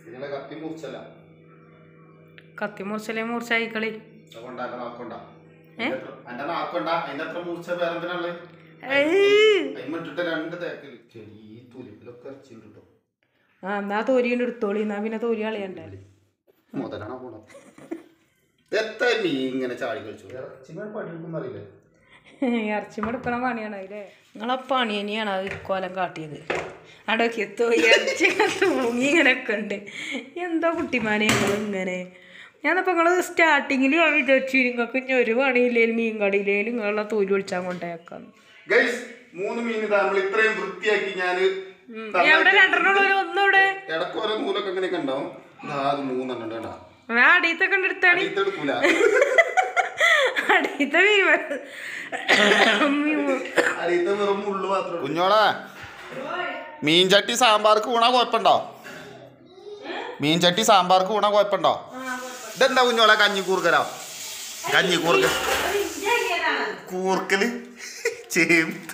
നിങ്ങളെ കത്തി മുറിച്ചല്ല കത്തി മുറിച്ചല്ലേ മുറിച്ചായിക്കളി അതുകൊണ്ട് എന്റെ നാക്കൊണ്ട എന്റെ നാക്കൊണ്ട അതിന്റെ അത്ര മുറിച്ച വേറെന്തിനുള്ളത് അതിമിട്ടിട്ട് രണ്ട് തേക്കല് ചെടി ഈ തുലിപ്പിലൊക്കെ ഇറച്ചിണ്ട് കേട്ടോ ആ എന്നാ തോരിയുണ്ട് എടുത്തോളി എന്നാ പിന്നെ തോരി കളയണ്ടല്ലേ മുതലാണോ പോണം എത്ര നീ ഇങ്ങനെ ചാടി കളിച്ചു ഇറച്ചിമേ പണിയെടുക്കുന്ന അറിയില്ലേ ഇറച്ചി എടുക്കണ പണിയാണ് അതിലെ നിങ്ങളെ പണി തന്നെയാണ് അത് ഇക്കോലം കാട്ടിയത് അടക്കി തോയി ഇറച്ചി തൂങ്ങി ഇങ്ങനെയൊക്കെ ഉണ്ട് എന്താ കുട്ടിമാനെ നിങ്ങൾ ഇങ്ങനെ ഞാനപ്പോൾ നിങ്ങൾ സ്റ്റാർട്ടിങ്ങിൽ വിചാരിച്ചു നിങ്ങൾക്ക് ഇനി ഒരു പണിയില്ലേലും മീൻ കടിയില്ലേലും നിങ്ങളെ തോല് വിളിച്ചാൽ കൊണ്ടേക്കാന്ന് ഗൈസ് മൂന്ന് മീൻ ഇതാ നമ്മൾ ഇത്രയും വൃത്തിയാക്കി ഞാൻ എവിടെ രണ്ടെണ്ണുള്ള ഒന്നൂടെ ഇടക്ക് ഓരോ നൂലൊക്കെ ഇങ്ങനെയൊക്കെ ഉണ്ടാവും ഇതാ അത് മൂന്നെണ്ണം കേട്ടാ ആ അടിയത്തെ കണ്ടെടുത്താണ് ഇതെടുക്കൂല അടിയത്തെ മീൻ അരിയത്തെ വെറും മുള്ളു മാത്രം കുഞ്ഞോളെ മീൻചട്ടി സാമ്പാർക്ക് ഊണാ കുഴപ്പമുണ്ടോ മീൻചട്ടി സാമ്പാർക്ക് ഊണാ കുഴപ്പമുണ്ടോ ഇതെന്താ കുഞ്ഞോളെ കഞ്ഞി കൂർക്കലോ കഞ്ഞി കൂർക്ക കൂർക്കല് ചേമ്പ്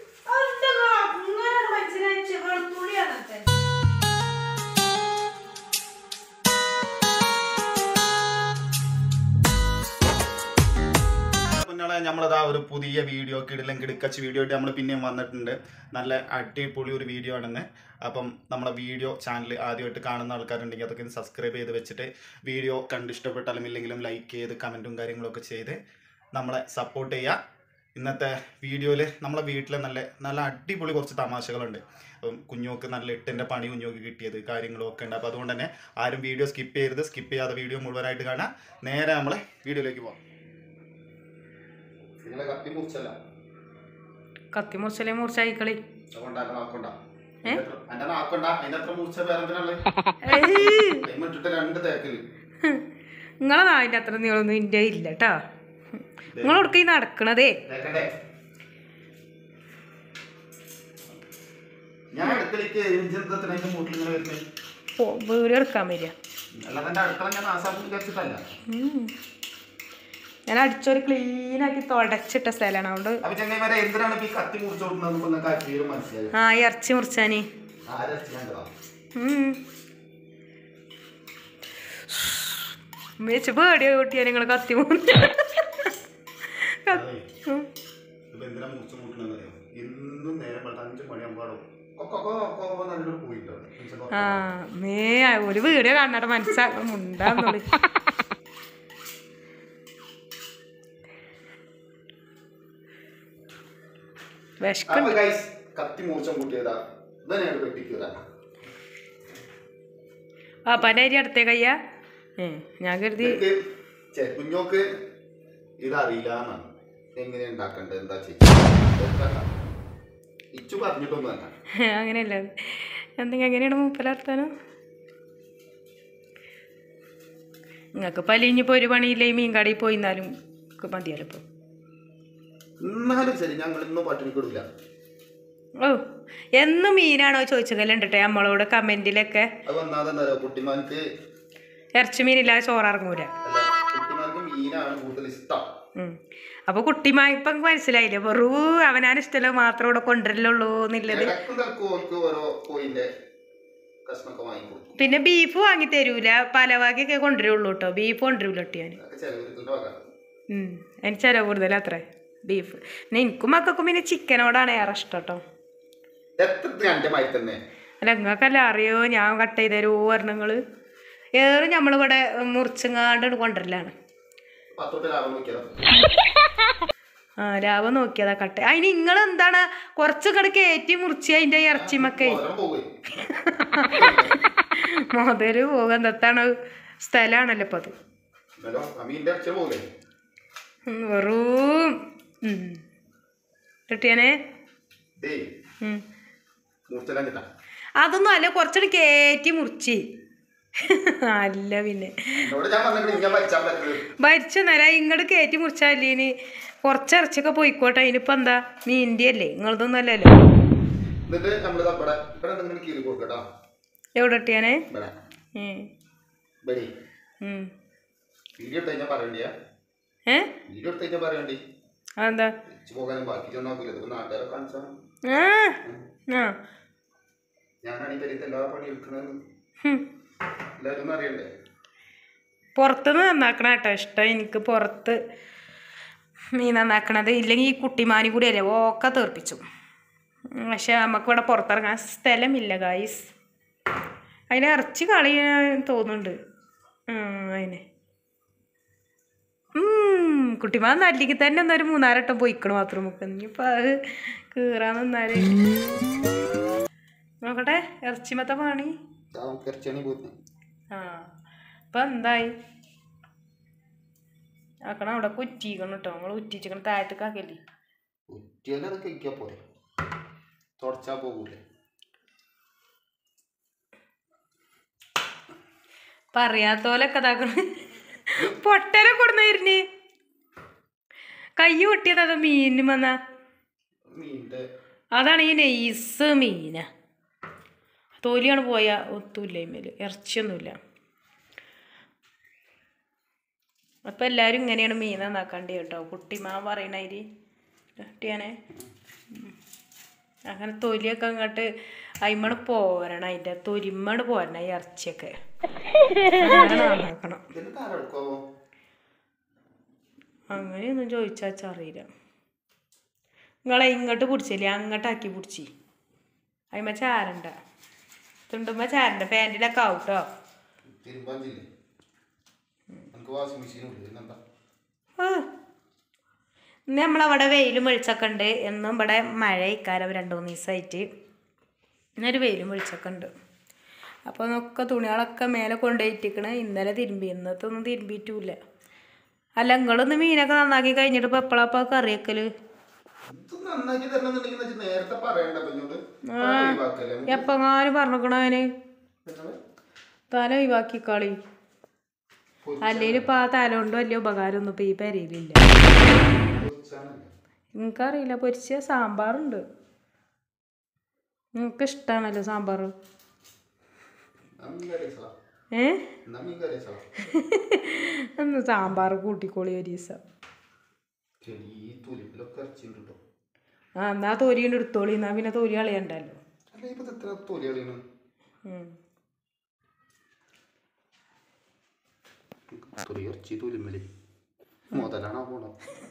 കുഞ്ഞോളെ നമ്മളിതാ ഒരു പുതിയ വീഡിയോ കിടിലം കിടക്കച്ച് വീഡിയോ ആയിട്ട് നമ്മൾ പിന്നെയും വന്നിട്ടുണ്ട് നല്ല അടിപൊളി ഒരു വീഡിയോ ആണെന്ന് അപ്പം നമ്മളെ വീഡിയോ ചാനൽ ആദ്യമായിട്ട് കാണുന്ന ആൾക്കാരുണ്ടെങ്കിൽ അതൊക്കെ സബ്സ്ക്രൈബ് ചെയ്ത് വെച്ചിട്ട് വീഡിയോ കണ്ട് ഇഷ്ടപ്പെട്ടാലും ഇല്ലെങ്കിലും ലൈക്ക് ചെയ്ത് കമൻറ്റും കാര്യങ്ങളൊക്കെ ചെയ്ത് നമ്മളെ സപ്പോർട്ട് ചെയ്യുക ഇന്നത്തെ വീഡിയോയിൽ നമ്മളെ വീട്ടിൽ നല്ല നല്ല അടിപൊളി കുറച്ച് തമാശകളുണ്ട് അപ്പം കുഞ്ഞോക്ക് നല്ല എട്ടിൻ്റെ പണി കുഞ്ഞോക്ക് കിട്ടിയത് കാര്യങ്ങളും ഒക്കെ ഉണ്ട് അപ്പോൾ അതുകൊണ്ട് തന്നെ ആരും വീഡിയോ സ്കിപ്പ് ചെയ്യരുത് സ്കിപ്പ് ചെയ്യാതെ വീഡിയോ മുഴുവനായിട്ട് കാണാം നേരെ നമ്മളെ വീഡിയോയിലേക്ക് പോകാം നിങ്ങളെ കത്തി മുറിച്ചല്ല കത്തി മുറിച്ചല്ലേ മുറിച്ചായിക്കളി അതുകൊണ്ട് എന്റെ നാക്കൊണ്ട എന്റെ നാക്കൊണ്ട അതിന്റെ അത്ര മുറിച്ച വേറെന്തിനുള്ളത് അതിമിട്ടിട്ട് രണ്ട് തേക്കല് നിങ്ങളെ നാവിൻ്റെ അത്ര നീളൊന്നും എൻ്റെ ഇല്ല കേട്ടോ നിങ്ങളൊടുക്ക ഈ നടക്കണതേ തേക്കണ്ടേ ഞാൻ അടുക്കളയ്ക്ക് എഞ്ചിനത്തിന്റെ മൂട്ടിൽ ഇങ്ങനെ വരുന്നത് ഓ വീട് എടുക്കാൻ വരിക അല്ലാതെ എന്റെ അടുക്കള ഞാൻ ആസാഫിൽ വിചാരിച്ചിട്ടല്ല ഉം. ഞാൻ അടിച്ചൊരു ക്ലീനാക്കി തുടച്ചിട്ട സ്ഥലമാണ് അതുകൊണ്ട് അപ്പൊ ചെങ്ങൈമാരെ എന്തിനാണ് ഇപ്പൊ ഈ കത്തി മുറിച്ചു കൊടുക്കുന്നത് നിങ്ങൾക്ക് ആർക്കെങ്കിലും മനസ്സിലായി ആ ഇറച്ചി മുറിച്ചാനി ആരച്ച് ഞാൻ കഥാ വെച്ച് പേടിയോ കൂട്ടിയാ നിങ്ങൾ കത്തി മുറിച്ച ഇപ്പൊ എന്തിനാ മുറിച്ചു കൂട്ടണെന്നറിയോ എന്നും നേരം വെളുത്ത അഞ്ച് മണിയാകുമ്പോഴോ കൊക്കൊക്കെ നല്ലൊരു പോയിട്ടോ ആ മേ ഒരു വീഡിയോ കാണാട്ടെ മനസ്സിലാക്കണം മുണ്ടാന്നുള്ളു വിശക്കുണ്ട് അപ്പൊ ഗൈസ് കത്തി മൂർച്ചം കൂട്ടിയതാ ഇതന്നെയാണ് വെട്ടിക്കുക ആ പനരി അടുത്തേ കയ്യാ ഏ ഞാൻ കരുതി കുഞ്ഞോക്ക് ഇതറിയില്ല എന്നാണ് എങ്ങനെ ഉണ്ടാക്കണ്ടത് എന്താ ചെയ്യുക ഇച്ചു പറഞ്ഞിട്ടൊന്നും അല്ല അങ്ങനെയല്ല എന്തെങ്കിലും എങ്ങനെയാണ് മൂപ്പലർത്താനോ നിങ്ങൾക്ക് പലിഞ്ഞിപ്പോൾ ഒരു പണിയില്ലേ മീൻ കടയിൽ പോയി എന്നാലും മതിയല്ലോ ഇപ്പോൾ എന്നാലും ശരി ഞങ്ങൾ ഇന്നും പട്ടിണി കൊടുക്കില്ല ഓ എന്നും മീനാണോ ചോദിച്ചതല്ലേ നമ്മളോട് കമൻറ്റിലൊക്കെ അത് വന്നാതെ എന്താ കുട്ടിമാർക്ക് ഇറച്ചി മീനില്ലാതെ ചോറിറങ്ങൂല അല്ല കുട്ടിമാർക്ക് മീനാണ് കൂടുതൽ ഇഷ്ടം ഉം. അപ്പൊ കുട്ടിമായി ഇപ്പം മനസ്സിലായില്ലേ വെറും അവനാൻ ഇഷ്ടമല്ല മാത്രം ഇവിടെ കൊണ്ടുവരലുള്ളൂ എന്നുള്ളത് ഇടക്കും തലക്കും ഓർക്ക് ഓരോ കോയിന്റെ കഷ്ണമൊക്കെ വാങ്ങിക്കൊടുക്കും പിന്നെ ബീഫ് വാങ്ങി തരൂല പലവാക്കിയൊക്കെ കൊണ്ടുവരുള്ളൂ കേട്ടോ ബീഫ് കൊണ്ടുവരൂല കേട്ടോ ഞാൻ അതൊക്കെ ചെലവിന്റെ വക ഉം. എനിക്ക് ചിലവ് കൂടുതൽ അത്രേ ബീഫ് പിന്നെ എനിക്കും മക്കൾക്കും പിന്നെ ചിക്കനോടാണ് ഏറെ ഇഷ്ടം കേട്ടോ എത്ര എന്റെ മായി തന്നെ അല്ല നിങ്ങൾക്കല്ല അറിയോ ഞാൻ കട്ട് ചെയ്ത് തരുമോ വർണ്ണങ്ങൾ ഏറെ നമ്മളിവിടെ മുറിച്ചങ്ങാണ്ട് കൊണ്ടുവരലാണ് പത്ത് റുപ്യ ലാഭം നോക്കിയാലോ ആ രാവ നോക്കിയതാ കട്ട് അതിന് നിങ്ങൾ എന്താണ് കുറച്ച് കട കയറ്റി മുറിച്ച് അതിൻ്റെ ഇറച്ചിമൊക്കെ ഓരോ പോകും മുതല് പോകാൻ എന്താണ് സ്ഥലമാണല്ലോ ഇപ്പം അത് എന്നാലോ അമീന്റെ അച്ഛൻ പോകില്ലേ ഉം, വെറും ഉം. കിട്ടിയാനേ ഡേയ് ഉം. മൂർച്ചെല്ലാം കിട്ടാം അതൊന്നും അല്ല കുറച്ചുകൂടി കയറ്റി മുറിച്ച് അല്ല പിന്നെ എന്നോട് ഞാൻ പറഞ്ഞിട്ട് ഞാൻ പഠിച്ചാൽ പറ്റുന്നത് ഭരിച്ച നേരം ഇങ്ങോട്ട് കയറ്റി മുറിച്ചാലേന് കുറച്ച് ഇറച്ചിയൊക്കെ പോയിക്കോട്ടെ അതിനിപ്പോൾ എന്താ മീൻ്റെ അല്ലേ നിങ്ങളതൊന്നും അല്ലല്ലോ എന്നിട്ട് നമ്മൾ ഇവിടെ ഇവിടെ നിങ്ങൾ കീറി കൊടുക്കട്ടോ എവിടെ ഇട്ടിയാനേ ഇവിടെ ഉം. ബടി ഉം. വീഡിയോ എടുത്ത് കഴിഞ്ഞാൽ പറയണ്ടിയാ ഏ വീഡിയോ എടുത്ത് കഴിഞ്ഞാൽ പറയണ്ടി അതെന്താ തിരിച്ചു പോകാനും ബാക്കി ചെന്നാക്കൂല ഇത് നാട്ടുകാരെ കാണിച്ചാൽ ആ ആ ഞാനാണ് ഈ പെരീത്തെ എല്ലാ പണി എടുക്കണത് ഹും. എല്ലാവരും ഒന്ന് അറിയണ്ടേ പുറത്തുനിന്ന് നന്നാക്കണ കേട്ടോ ഇഷ്ടം എനിക്ക് പുറത്ത് മീൻ നന്നാക്കണത് ഇല്ലെങ്കിൽ ഈ കുട്ടിമാനി കൂടി അല്ലേ ഓക്കെ തീർപ്പിച്ചു ഉം, പക്ഷെ നമുക്ക് ഇവിടെ പുറത്തിറങ്ങാൻ സ്ഥലമില്ല ഗായ്സ് അതിന് ഇറച്ചി കളി തോന്നുന്നുണ്ട് ഉം, അതിന് ഉം, കുട്ടിമാൻ നല്ലിക്ക് തന്നെ ഒന്നൊരു മൂന്നാലട്ടം പോയിക്കണം ബാത്റൂമൊക്കെ ഇനിയിപ്പോൾ അത് കീറാൻ നിന്നാല് നോക്കട്ടെ ഇറച്ചിമത്തെ പണി നമുക്ക് ഇറച്ചിയാണ് പോകുന്നത് ആ ഇപ്പം എന്തായി ആക്കണം അവിടെ കുറ്റിക്കണം കേട്ടോ നമ്മൾ ഉറ്റിച്ചിക്കണം താഴത്തേക്ക് ആക്കല്ലേ ഉറ്റിയാലും അത് കഴിക്കാൻ പോരെ തുടച്ചാ പോകൂലേ പറയാത്തോലൊക്കെ ഇതാക്കണം പൊട്ടനെ കൊടുന്നായിരുന്നേ കൈ പൊട്ടിയത് അത് മീനിന് വന്ന മീൻ്റെ അതാണ് ഈ നെയ്സ് മീന തൊലിയാണ് പോയ ഒത്തുമില്ല ഇമ്മേല് ഇറച്ചിയൊന്നുമില്ല അപ്പം എല്ലാവരും ഇങ്ങനെയാണ് മീൻ നന്നാക്കണ്ടേ കേട്ടോ കുട്ടിമാൻ പറയണതിൽ കുട്ടിയാണേ അങ്ങനെ തൊലിയൊക്കെ അങ്ങോട്ട് അയിമണ് പോരണം അതിൻ്റെ തൊലിമണ് പോരണം ഈ ഇറച്ചിയൊക്കെ അങ്ങനെ നന്നാക്കണം ഇതിന് താരെടുക്കാവോ അങ്ങനെയൊന്നും ചോദിച്ചാൽ അറിയില്ല നിങ്ങളെ ഇങ്ങോട്ട് പിടിച്ചില്ലേ അങ്ങോട്ടാക്കി പിടിച്ചി അതിമ ചാരണ്ട തുണ്ടുമ്പോ ചാരണ്ട പാൻറ്റിലൊക്കെ ആവും കേട്ടോ തിരുമ്പാഞ്ചില്ലേ നമുക്ക് വാഷിംഗ് മെഷീൻ ഉണ്ട് പിന്നെന്താ ഇന്ന് നമ്മളവിടെ വെയിലും വെളിച്ചൊക്കെ ഉണ്ട് എന്നും ഇവിടെ മഴ ഇക്കാലം രണ്ട് മൂന്ന് ദിവസമായിട്ട് ഇന്നൊരു വെയിലും വെളിച്ചൊക്കെ ഉണ്ട് അപ്പോൾ ഒക്കെ തുണികളൊക്കെ മേലെ കൊണ്ടുപോയിട്ടിക്കണ് ഇന്നലെ തിരുമ്പി ഇന്നത്തെ ഒന്നും തിരുമ്പിയിട്ടില്ല അല്ല നിങ്ങളൊന്ന് മീനൊക്കെ നന്നാക്കി കഴിഞ്ഞിട്ട് ഇപ്പോൾ എപ്പോഴാപ്പോൾ കറി വെക്കല് ഇത് നന്നാക്കി തരണമെന്നുണ്ടെങ്കിൽ എന്ന് വെച്ചാൽ നേരത്തെ പറയണ്ട കുഞ്ഞോട് ഒഴിവാക്കല്ലേ എപ്പങ്ങാനും പറഞ്ഞിക്കണ അവന് തല ഒഴിവാക്കി കളി അല്ലെങ്കിൽ ഇപ്പം ആ തല കൊണ്ട് വലിയ ഉപകാരമൊന്നും ഇപ്പം ഈ പെരയിലില്ല എനിക്കറിയില്ല പൊരിച്ച സാമ്പാറുണ്ട് നിങ്ങൾക്ക് ഇഷ്ടമാണല്ലോ സാമ്പാർ ഏ ഒന്ന് സാമ്പാർ കൂട്ടിക്കോളി ഒരു ദിവസം ഈ തുലിപ്പിലൊക്കെ ഇറച്ചിണ്ട് കേട്ടോ ആ എന്നാ തൊലി കൊണ്ട് എടുത്തോളി എന്നാ പിന്നെ തൊലി കളയണ്ടല്ലോ അല്ല ഇപ്പൊ ഇത് എത്ര തൊലി കളിയാണ് ഉം. തൊലി ഇറച്ചി തുലിമ്മല് മുതലാണോ പോണോ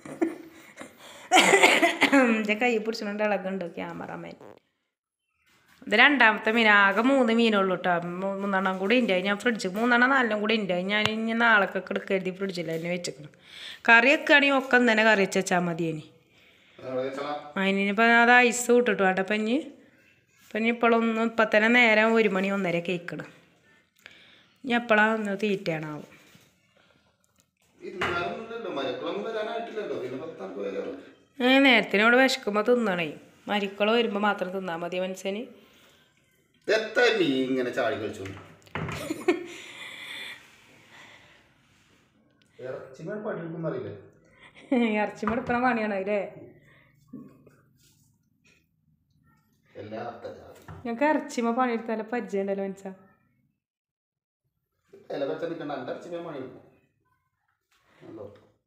എൻ്റെ കൈ പിടിച്ചിട്ടുണ്ട് ഇളകുണ്ട് ക്യാമറമാൻ ഇത് രണ്ടാമത്തെ മീൻ ആകെ മൂന്ന് മീനുള്ളൂ കേട്ടോ മൂന്നെണ്ണം കൂടി ഉണ്ട് ഞാൻ ഫ്രിഡ്ജ് മൂന്നെണ്ണം നാലെണ്ണം കൂടി ഉണ്ട് ഞാൻ ഇനി നാളേക്കൊക്കെ എടുക്കരുതി ഫ്രിഡ്ജിൽ തന്നെ വെച്ചിക്കണം കറി വെക്കുകയാണെങ്കിൽ ഒക്കെ തന്നെ കറി വെച്ച് വെച്ചാൽ മതി ഇനി അതിനിപ്പോൾ അത് ഐസ് വിട്ടിട്ട് വേണ്ട അപ്പം ഇനി അപ്പം ഇനി ഇപ്പോഴൊന്നും ഇപ്പം തന്നെ നേരം ഒരു മണി ഒന്നര കേൾക്കണം ഇനി എപ്പോഴാണ് ഒന്ന് തീറ്റയാണാവും ഇരുന്നാലൊന്നുമില്ലല്ലോ മരക്കളൊന്നും വരാനായിട്ടില്ലല്ലോ പിന്നെ പത്താം പേരോ ഏ നേരത്തിന് ഇവിടെ വിശക്കുമ്പോൾ തിന്നണേ മരിക്കൾ വരുമ്പോൾ മാത്രം തിന്നാൽ മതി മനുഷ്യന് എത്ര മീ ഇങ്ങനെ ചാടി കളിച്ചോണ്ട് ഇറച്ചി മേൽ പണിയെടുക്കുന്ന അറിയില്ലേ ഇറച്ചി എടുക്കണ പണിയാണ് അല്ലേ എല്ലാ അർത്ഥജാതി ഞങ്ങൾക്ക് ഇറച്ചിമ പണിയെടുത്താലും പരിചയം ഉണ്ടല്ലോ മനസ്സാ ഇല വെച്ച നിൽക്കണ്ട എൻ്റെ ഇറച്ചി മേൽ പണിയെടുക്കും നല്ലോ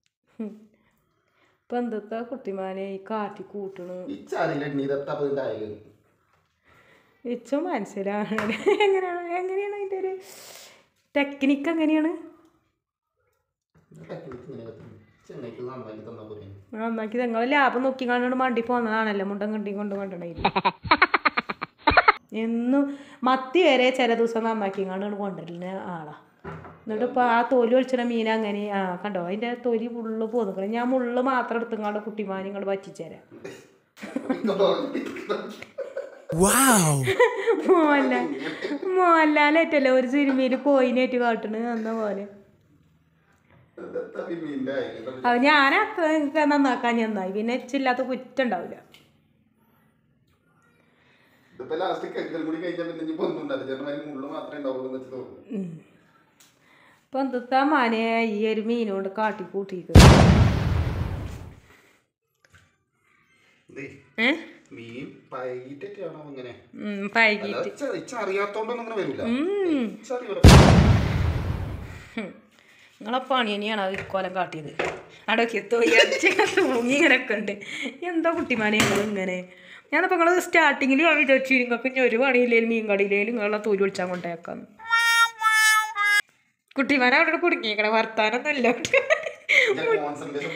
ഇപ്പം എന്തത്തെ കുട്ടിമാനെ ഈ കാട്ടി കൂട്ടണു ഈ ചാരിയിലെ നീരത്ത അപ്പം ഇതിൻ്റെ അയലും ഇച്ചും മനസ്സിലാണ് എങ്ങനെയാണ് എങ്ങനെയാണ് അതിൻ്റെ ഒരു ടെക്നിക്ക് എങ്ങനെയാണ് ടെക്നിക്ക് ഇങ്ങനെ കത്തുന്നു ചെന്നൈക്ക് നന്നാക്കി തന്നാൽ പോലെ നന്നാക്കി നിങ്ങൾ ലാഭം നോക്കി കണ്ടു മണ്ടി പോന്നതാണല്ലോ മുണ്ടം കണ്ടി കൊണ്ട് കൊണ്ടുണ്ടായി എന്നും മത്തി വരെ ചില ദിവസം നന്നാക്കി കണ്ട് കൊണ്ടുവരുന്ന ആളാ എന്നിട്ട് ഇപ്പോൾ ആ തൊലി ഒളിച്ചിട മീൻ അങ്ങനെ ആ കണ്ടോ അതിൻ്റെ തൊലി ഫുള്ള് പോന്നിക്കണം ഞാൻ മുള്ള് മാത്രം എടുത്തുങ്ങാണ്ട് കുട്ടിമാനി ഇങ്ങോട്ട് പറ്റിച്ചേരാം മോഹൻലാൽ മോഹൻലാലേറ്റല്ലേ ഒരു സിനിമയിൽ കോയിനേറ്റ് കാട്ടണ് എന്ന പോലെ മീൻ്റെ അയലും അത് ഞാൻ അത്ര നന്നാക്കാൻ നന്നായി പിന്നെ ഇച്ചില്ലാത്ത കുറ്റം ഉണ്ടാവില്ല ഇതിപ്പോ ലാസ്റ്റ് കരിക്കൽ കൂടി കഴിച്ചാൽ പിന്നെ ഇനി ഒന്നും ഉണ്ടാവില്ല ചേട്ടന്മാര് മുള്ളു മാത്രമേ ഉണ്ടാവുള്ളൂ എന്ന് വെച്ച് തോന്നുന്നു ഇപ്പം എന്തുത്താ മാനെ ഈ ഒരു മീനോട് കാട്ടി കൂട്ടിക്ക് ദേ, ഏ മീൻ പൈറ്റൊക്കെയാണോ ഇങ്ങനെ ഉം, പഴകിയിട്ട് അല്ലാതെ ഇച്ച- ഇച്ച അറിയാത്തോണ്ടൊന്നും ഇങ്ങനെ വരൂല ഉം. ഇച്ചറിയൂല. നിങ്ങളെ പണി തന്നെയാണ് അത് ഇക്കോലം കാട്ടിയത് അടക്കി തൊയ്യച്ച തൂങ്ങി ഇങ്ങനെയൊക്കെ ഉണ്ട് എന്താ കുട്ടിമാനെ നിങ്ങൾ ഇങ്ങനെ ഞാനിപ്പോൾ നിങ്ങൾ സ്റ്റാർട്ടിങ്ങിൽ വിചാരിച്ചു നിങ്ങൾക്ക് ഇനി ഒരു പണിയില്ലേലും മീൻ കടിയില്ലേലും നിങ്ങളെ തൊലി വിളിച്ചാൽ കൊണ്ടേക്കാന്ന് കുട്ടിമാരെ അവിടെ കുടുങ്ങിയേക്കണേ വർത്താനൊന്നും ഇല്ല കോൺസെൻട്രേഷൻ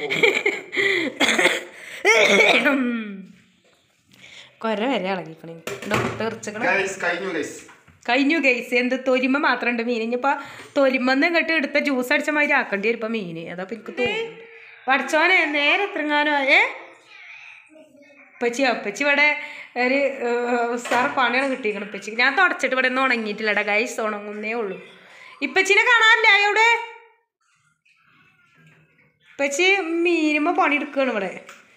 കൊര വരെ ഇളകിക്കണേ ഡോക്ടർ ഇറച്ചക്കണ കഴിഞ്ഞു ഗൈസ് കഴിഞ്ഞു ഗൈസ് എന്ത് തൊരിമ മാത്രം ഉണ്ട് മീൻ ഇനിയിപ്പോൾ തൊരിമെന്ന് ഇങ്ങോട്ട് എടുത്ത ജ്യൂസ് അടിച്ച മാതിരി ആക്കേണ്ടി വരും ഇപ്പം മീൻ അതാ ഇപ്പം എനിക്ക് തോന്നുന്നു പഠിച്ചോനെ നേരെ എത്രങ്ങാനും ഏ ഉപ്പച്ചി ഉപ്പച്ചി ഇവിടെ ഒരു സാർ പണിയാണ് കിട്ടിയിരിക്കണം ഉപ്പച്ചിക്ക് ഞാൻ തുടച്ചിട്ട് ഇവിടെ ഒന്നും ഉണങ്ങിയിട്ടില്ലടാ ഗൈസ് ഉണങ്ങുന്നേ ഉള്ളൂ ഇപ്പച്ചിനെ കാണാനില്ല ഇവിടെ ഉപ്പച്ചി മീനുമ്പോ പണിയെടുക്കുകയാണ് ഇവിടെ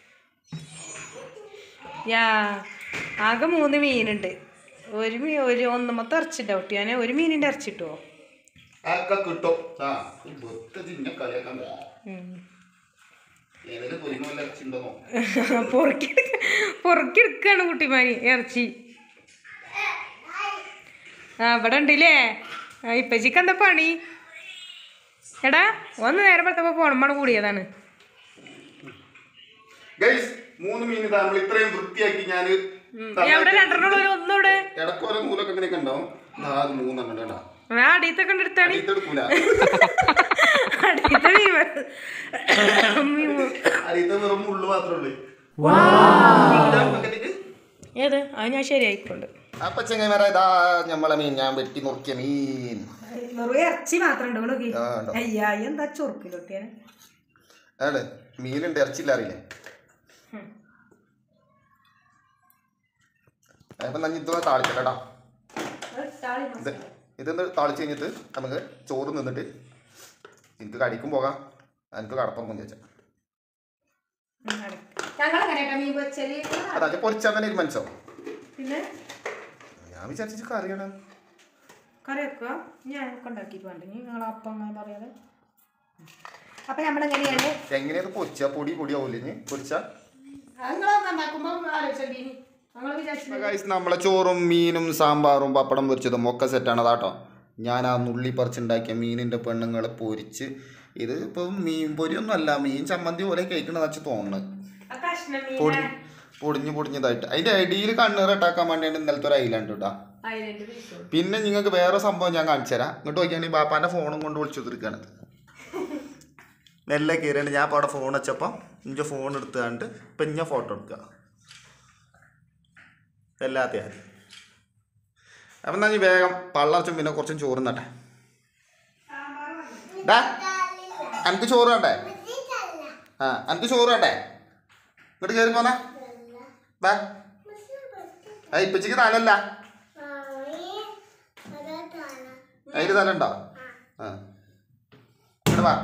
യാ ആകെ മൂന്ന് മീനുണ്ട് ഒരു മീ ഒരു ഒന്നുമത്തെ ഇറച്ചിട്ടോ ഞാൻ ഒരു മീനിൻ്റെ ഇറച്ചി കിട്ടുമോ അതൊക്കെ കിട്ടും ആ ഈ വെറുതെ തിന്നെ കളിയാക്കാൻ ഏതെങ്കിലും പൊരിമ വല്ല ഇറച്ചിണ്ടോന്നോ പൊറുക്കി പൊറുക്കിയെടുക്കുകയാണ് കുട്ടിമാരി ഇറച്ചി ആ ഇവിടെ ഉണ്ടല്ലേ ആ, ഇപ്പച്ചിക്ക് എന്താ പണി എടാ ഒന്ന് നേരം പെടുത്തപ്പോ പോണമാണ് കൂടിയതാണ് ഗൈസ് മൂന്ന് മീൻ ഇതാ നമ്മൾ ഇത്രയും വൃത്തിയാക്കി ഞാൻ എവിടെ രണ്ടെണ്ണം ഒന്നും ഇവിടെ ഇടക്കോല നൂലൊക്കെ ഇങ്ങനെയൊക്കെ ഉണ്ടാവും ദാ അത് മൂന്നെണ്ണം ഉണ്ട് കേട്ടോ ആ അടിയത്തൊക്കെ എടുത്താണ് അരിത്തെടുക്കൂല അടിയത്തെ മീൻ വ- മീൻ വ- അരിത്തെ വെറും മുള്ളു മാത്രമേ ഉള്ളൂ ഏത് അത് ഞാൻ ശരിയായിക്കൊണ്ട് അപ്പൊ ചെങ്ങന്മാരെ ഇതാ നമ്മളെ മീൻ ഞാൻ വെട്ടി നുറുക്കിയ മീൻ വെറുതെ ഇറച്ചി മാത്രം ഉണ്ട് ഇവിടെ നോക്കി. ആ, ഉണ്ടോ? അയ്യാ എന്താ ചൊറുക്കിലൊട്ടിയാണ് അതെ മീനുണ്ട് ഇറച്ചില്ല അറിയില്ലേ അപ്പൊ ഞാൻ ഇത് താളിക്കട്ടോ ഇത് ഇതൊന്ന് താളിച്ച് കഴിഞ്ഞിട്ട് നമുക്ക് ചോറ് നിന്നിട്ട് എനിക്ക് കടിക്കും പോകാം എനിക്ക് കടപ്പം ചോദിച്ചാൽ ഞങ്ങൾ എങ്ങനെയാ മീൻ പൊരിച്ചല് അതാ പൊരിച്ചാൽ തന്നെ തീരുമാനിച്ചോ പിന്നെ ഞാൻ വിചാരിച്ചു കറിയാണ് കറി വെക്കുക ഞാൻ ഉണ്ടാക്കി പോകണ്ട നിങ്ങൾ അപ്പം അങ്ങനെ പറയാതെ അപ്പൊ നമ്മളെങ്ങനെയാണ് എങ്ങനെയത് പൊരിച്ച പൊടി പൊടിയാവൂലേ ഇനി പൊരിച്ച നിങ്ങളുണ്ടാക്കുമ്പോ ആലോചിച്ചോണ്ടി ഞങ്ങൾ വിചാരിച്ചു ഗൈസ് നമ്മളെ ചോറും മീനും സാമ്പാറും പപ്പടം പൊരിച്ചതും ഒക്കെ സെറ്റാണ് അതാട്ടോ ഞാൻ ആ നുള്ളി പറിച്ചുണ്ടാക്കിയ മീനിൻ്റെ പെണ്ണുങ്ങളെ പൊരിച്ച് ഇത് ഇപ്പം മീൻ പൊരിയൊന്നും അല്ല മീൻ ചമ്മന്തി പോലെ കേൾക്കണത് വെച്ച് തോന്നുന്നത് ആ കഷ്ണം പൊടി മീൻ പൊടിഞ്ഞ് പൊടിഞ്ഞതായിട്ട് അതിൻ്റെ അടിയിൽ കണ്ണീറിട്ടാക്കാൻ വേണ്ടിയാണ് ഇന്നലത്തെ ഒരു ഐലാണ്ട് കേട്ടോ അതിലെന്റെ പീസ് പിന്നെ നിങ്ങൾക്ക് വേറെ സംഭവം ഞാൻ കാണിച്ചു തരാം ഇങ്ങോട്ട് നോക്കിയാണെങ്കിൽ ബാപ്പാൻ്റെ ഫോണും കൊണ്ട് വിളിച്ചു തീർക്കുകയാണ് നെല്ലെ കയറിയാണ് ഞാൻ അപ്പോൾ അവിടെ ഫോൺ വെച്ചപ്പോൾ ഇഞ്ച ഫോൺ എടുത്തുകൊണ്ട് ഇപ്പം ഇഞ്ഞ ഫോട്ടോ എടുക്കുക എല്ലാത്തെയാ അപ്പം എന്നാ നീ വേഗം പള്ളർച്ചും പിന്നെ കുറച്ചും ചോറും നട്ടെ ഡാ എനിക്ക് ചോറ് വേണ്ടേ ആ എനിക്ക് ചോറ് വേണ്ടേ ഇങ്ങോട്ട് കയറി പോന്നെ ബാ ആ ഇപ്പച്ചിക്ക് തലല്ല അതിന് തല ഉണ്ടോ ആ ഇങ്ങോട്ട് വാ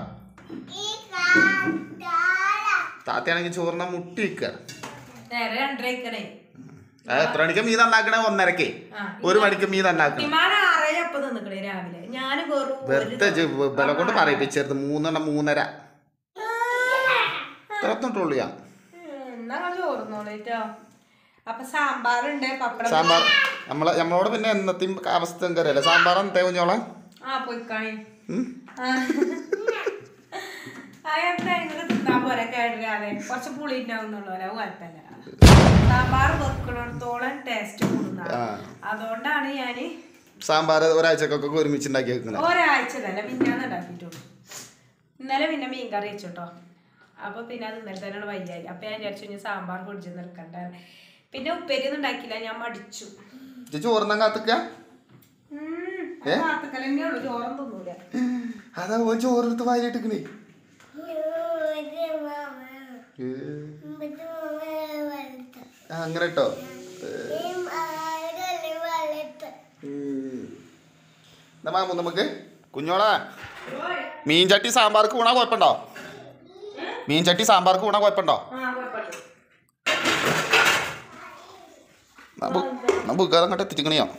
താത്തയാണെങ്കിൽ ചോറിനാ മുട്ടി വെക്കുക നേരെ രണ്ടരക്കണേ അത് എത്ര മണിക്ക് മീൻ നന്നാക്കണേ ഒന്നരക്ക് ആ. ഒരു മണിക്ക് മീൻ നന്നാക്കണം വിമാന ആറേ അപ്പൊ നിന്നിക്കണേ രാവിലെ ഞാൻ വെറും ഒരു വെറുതെ ജ് ബല കൊണ്ട് പറയിപ്പിച്ചത് മൂന്നെണ്ണം മൂന്നര ഇത്രത്തോട്ടുള്ളൂ ഞാൻ എന്നാ ചോറുന്നോളേറ്റോ അപ്പൊ സാമ്പാറുണ്ട് പപ്പടം സാമ്പാർ നമ്മളെ നമ്മളോട് പിന്നെ എന്നത്തെയും അവസ്ഥ എന്തറിയല്ലേ സാമ്പാർ എന്തേ കുഞ്ഞോളെ ആ പൊയ്ക്കാണി ഉം? ആ ആ, എന്താ നിങ്ങള് തിന്നാൻ പോരെ കേടാതെ കുറച്ച് പുളി ഉണ്ടാവുന്നുള്ളൂ അത് കുഴപ്പമില്ല സാമ്പാർ വെക്കണത്തോളം ടേസ്റ്റ് കൂടുന്ന ആ. അതുകൊണ്ടാണ് ഞാന് സാമ്പാർ ഒരാഴ്ചക്കൊക്കെ ഒരുമിച്ച് ഉണ്ടാക്കി വെക്കുന്നത് ഒരാഴ്ച തന്നെ മിന്നാന്ന് ഉണ്ടാക്കിയിട്ടുള്ളൂ ഇന്നലെ പിന്നെ മീൻ കറി വെച്ചോട്ടോ അപ്പൊ പിന്നെ അത് ഇന്നലെ തന്നെയാണ് വയ്യായി അപ്പൊ ഞാൻ വിചാരിച്ചു ഇനി സാമ്പാർ കുടിച്ച് നിൽക്കണ്ട പിന്നെ ഉപ്പേരി ഒന്നും ഉണ്ടാക്കില്ല ഞാൻ മടിച്ചു ഇജ്ജ് ചോറിനാൻ കാത്തിക്ക ഉം, അത് കാത്തുക്കലെന്നെ ഉള്ളൂ ചോറും തിന്നൂല അതാ ഓ ചോറെടുത്ത് വായിലിട്ടിക്കണേ അങ്ങനെ കേട്ടോ എന്നാ മാമു നമുക്ക് കുഞ്ഞോളാ മീൻ ചട്ടി സാമ്പാർക്ക് ഊണാ കുഴപ്പമുണ്ടോ മീൻ ചട്ടി സാമ്പാർക്ക് ഊണാ കുഴപ്പമുണ്ടോ ആ കുഴപ്പമില്ല ബുക്കാതെ അങ്ങോട്ട് എത്തിച്ചിക്കണിയോ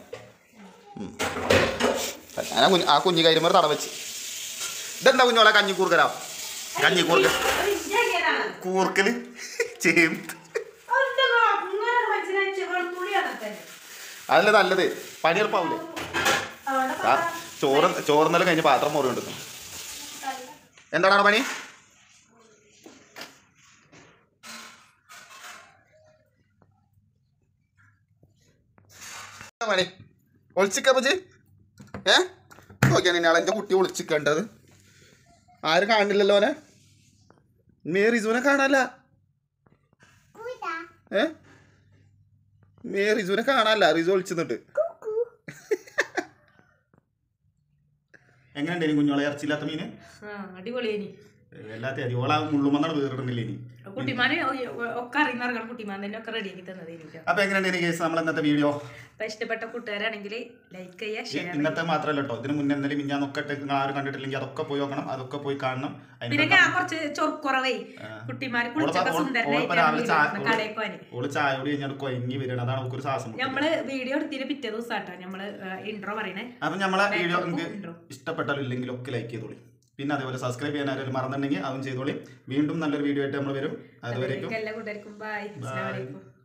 ഞാൻ ആ കുഞ്ഞ് ആ കുഞ്ഞു കരിമറ തട വെച്ച് ഇതെന്താ കുഞ്ഞോളെ കഞ്ഞി കൂർക്കലാ കഞ്ഞി കൂർക്കൽ അത് ഇജ്ജാക്കിയതാണ്. കൂർക്കല് ചേമ്പ് അതെന്താ ഇങ്ങനെ മനസ്സിലാക്കി വെളുത്തുള്ളിയാണ് തന്നെ അതല്ലേ നല്ലത് പണിയെടുപ്പാവൂലേ അവിടെ ആ ചോറ് ചോറുന്നല്ല കഴിഞ്ഞ് പാത്രം മോറി ഉണ്ട് എന്താണ് പണി എന്താ പണി ഒളിച്ചിക്ക പച്ചി ഏ നോക്കിയാണ് ഇയാളെ എൻ്റെ കുട്ടി ഒളിച്ചിക്കേണ്ടത് ആരും കാണില്ലല്ലോ ഓനെ മേ റിസുവിനെ കാണാല്ല ഏ മേ റിസുവിനെ കാണാല്ല റിസു ഒളിച്ചിട്ട് എങ്ങനെയുണ്ട് ഇനി കുഞ്ഞോളെ ഇറച്ചില്ലാത്ത മീന് ആ അടിപൊളിയേനി എല്ലാത്ത അരിയോളാ മുള്ളുമെന്നാണ് വേറിടുന്നില്ല ഇനി കുട്ടിമാനെ ഒക്കെ അറിയുന്ന ഇറങ്ങണം കുട്ടിമാൻ തന്നെ ഒക്കെ റെഡിയാക്കി തന്നത് എനിക്ക് അപ്പൊ എങ്ങനെയുണ്ട് ഇനി കേസ് നമ്മൾ ഇന്നത്തെ വീഡിയോ അപ്പൊ ഇഷ്ടപ്പെട്ട കൂട്ടുകാരാണെങ്കിൽ ലൈക്ക് ചെയ്യുക ഷെയർ ഇന്നത്തെ മാത്രമല്ല കേട്ടോ ഇതിന് മുന്നേ എന്തെങ്കിലും മിഞ്ഞാന്നൊക്കെ ഇട്ട് നിങ്ങൾ ആരും കണ്ടിട്ടില്ലെങ്കിൽ അതൊക്കെ പോയി നോക്കണം അതൊക്കെ പോയി കാണണം പിന്നെ അതിന്റെ ഞാൻ കുറച്ച് ചൊറുക്കുറവേ കുട്ടിമാര് കുളിച്ചൊക്കെ ഓളിപ്പോ രാവിലെ ചായ- സുന്ദരനായിട്ട് കടയിൽ പോവാന് ഓള് ചായ കൂടി കഴിഞ്ഞാൽ കൊയങ്ങി വരികയാണ് അതാണ് നമുക്കൊരു ശ്വാസം മുട്ടുന്നത്. നമ്മള് വീഡിയോ എടുത്തിന് പിറ്റേ ദിവസം ആട്ടോ നമ്മള് ഇൻട്രോ പറയണേ അപ്പൊ നമ്മളെ വീഡിയോ Back up നിങ്ങൾക്ക് intro. ഇഷ്ടപ്പെട്ടാലും ഇല്ലെങ്കിലും ഒക്കെ ലൈക്ക് ചെയ്തോളി പിന്നെ അതേപോലെ സബ്സ്ക്രൈബ് ചെയ്യാൻ ആരെങ്കിലും മറന്നിട്ടുണ്ടെങ്കിൽ അതും ചെയ്തോളി വീണ്ടും നല്ലൊരു വീഡിയോ ആയിട്ട് നമ്മൾ വരും അതുവരേക്കും എല്ലാ കൂട്ടുകാർക്കും ബൈ അസ്സലാമു അലൈക്കും